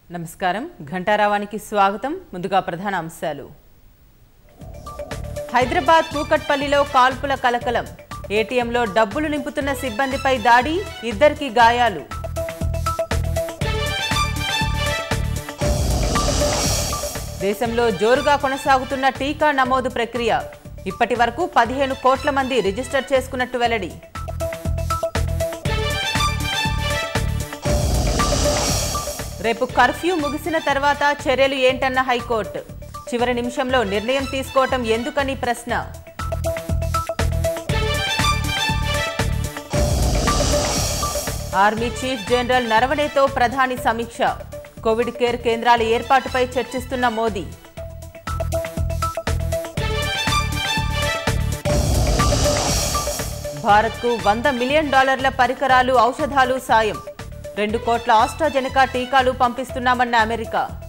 నమస్కారం ఘంటారావానికి స్వాగతం ముందుగా ప్రధాన అంశాలు హైదరాబాద్ కూకట్పల్లిలో కాల్పుల కలకలం ఏటీఎంలో డబ్బులు నింపుతున్న సిబ్బందిపై దాడి ఇద్దరికి గాయాలు దేశంలో జోరుగా కొనసాగుతున్న టీకా నమోదు ప్రక్రియ ఇప్పటి వరకు పదిహేను కోట్ల మంది రిజిస్టర్ చేసుకున్నట్టు వెల్లడి రేపు కర్ఫ్యూ ముగిసిన తర్వాత చర్యలు ఏంటన్న హైకోర్టు చివరి నిమిషంలో నిర్ణయం తీసుకోవటం ఎందుకని ప్రశ్న ఆర్మీ చీఫ్ జనరల్ నరవణేతో ప్రధాని సమీక్ష కోవిడ్ కేర్ కేంద్రాల ఏర్పాటుపై చర్చిస్తున్న మోదీ భారత్కు వంద మిలియన్ డాలర్ల పరికరాలు ఔషధాలు సాయం రెండు కోట్ల ఆస్ట్రాజెనకా టీకాలు పంపిస్తున్నామన్న అమెరికా